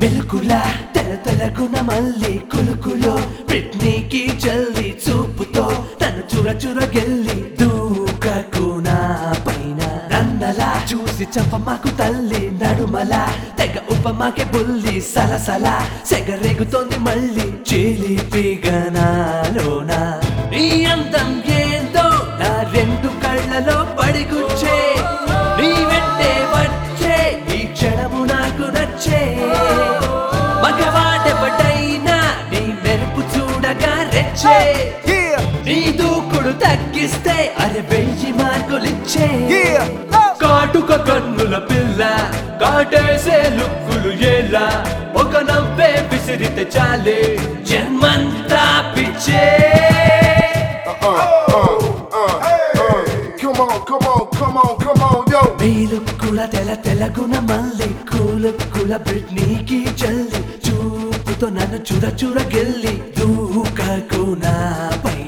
మెలుకుల తెల తెలగున మళ్ళీ కులుకులో బ్రిట్నీకి జల్లి చూపుతో తను చుర చుర గెల్లి దూకకు నా పైన నన్నలా చూసి చంపమాకు తల్లి నడుమల తెగ ఉపమాకే బుల్లి సలసల సెగరేగుతోంది మళ్ళీ చిలిపిగనాలోన నీ అందం ఏందో నా రెండు కళ్ళలో పడిగుచ్చే నీ వెంటే వచ్చే ఈ క్షణము నాకు నచ్చే మగవాడెవడైనా నీ మెరుపు చూడగా రెచ్చే Yeah, నీ దూకుడు తగ్గిస్తే అరే వెయ్యి మార్కులిచ్చే yeah, కాటుక కన్నుల పిల్ల కాటేసే లుక్కులు ఎలా ఒక నవ్వే విసిరితే చాలే జన్మంతా పిచ్చే Come on, come on, come on, come on, yo. వీలుక్కుల తెల తెలగున మళ్ళీ కూలుక్కుల బ్రిట్నీకి చల్లి చూపుతో నన్ను చూర చూర గెల్లి దూకకు నా పైన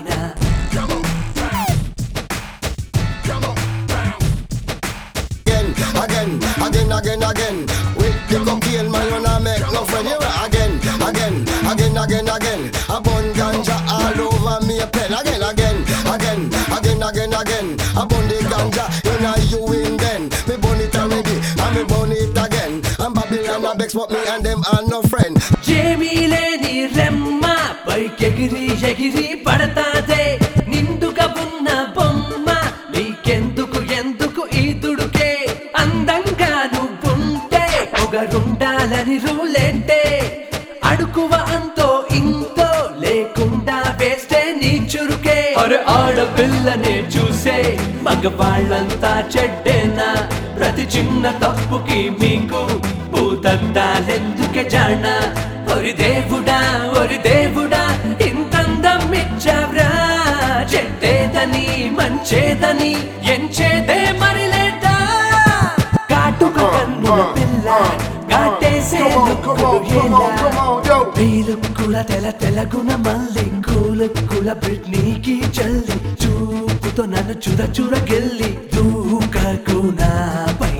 again, again, again, again, again. With the cocaine, man, when I make no friend, you again, again, again, again, again. A bun ganja all over me a pen, again, again, again, again, again, again. A bun the ganja in a you in then. Me bun it already, and me bun it again. And Babylon a vex, but me and them are no friend. ఏమీ లేని రెమ్మ పైకెగిరి ఎగిరి పడతాదే నిండుగా ఉన్న బొమ్మ నీకెందుకు ఎందుకు ఈ దుడుకే అందంగా నువ్వుంటే పొగరుండాలని రూలేంటే అడుకువ అంతో ఇంతో లేకుండా వేస్తే నీ చురుకే అరే ఆడపిల్లనే చూసే మగవాళ్ళంతా చెడ్డేనా ప్రతి చిన్న తప్పుకి మీకు భూతద్దాలెందుకే జాణ ఒరి దేవుడా ఒరి దేవుడా ఇంతందం ఇచ్చావ్రా చెడ్డేదని మంచేదని ఎంచేదే మరి లేదా కాటుక కన్నుల పిల్ల కాటేసే Come on, come on, come on, come on, yo. వీలుక్కుల తెల తెలగున మళ్ళీ కూలుక్కుల బ్రిట్నీకి చల్లి చూపుతో నన్ను చుర చుర గెల్లి దూకకు నా పైన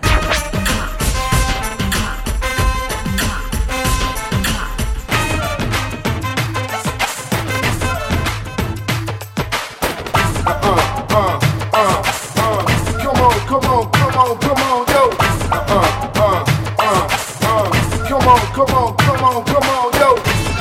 Come on, come on, come on, come on, yo. Uh, uh, uh, uh. Come on, come on, come on, come on, yo.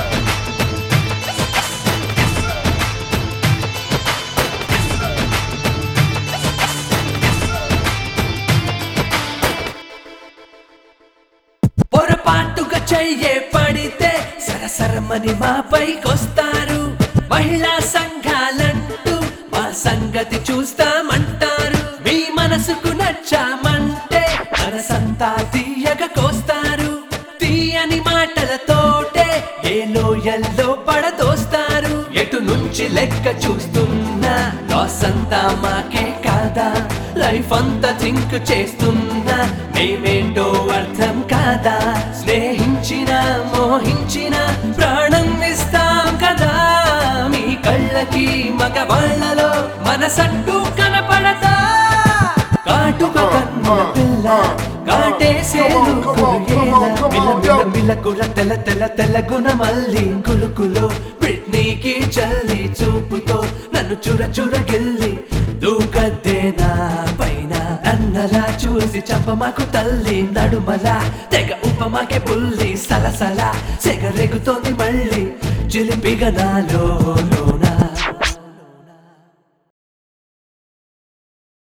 పొరపాటుగా చెయ్యే పడితే సరసరమని మా పైకొస్తారు మహిళా సంఘాలంటూ మా సంగతి చూస్తామంటారు మీ మనసుకు నచ్చామంటే మనసంతా తీయగ కోస్తారు తీయని మాటలతోటే ఏ లోయల్లో పడదోస్తారు ఎటు నుంచి లెక్క చూస్తున్నా లాస్ అంతా మాకే కాదా లైఫ్ అంతా థింక్ చేస్తున్నా మేమేంటో అర్థం కాదా స్నేహించిన మోహించిన ప్రాణం ఇస్తాం కదా మీ కళ్ళకి మగవాళ్ళలో మనసంటూ కనపడతా కాటుక కన్నుల పిల్ల కాటేసే మిలకుల తెల్ల తెల్ల తెల్లగున మళ్ళీ కులుకులో బ్రిట్నీకి చల్లి చూపుతో నన్ను చుర చుర గెల్లి దూకద్దే నా పైన నన్నలా చూసి చంపమాకు తల్లి నడుమల తెగ ఉపమాకే పుల్లి సలసల సెగరెగుతోంది మళ్ళీ చిలిపిగా నాలో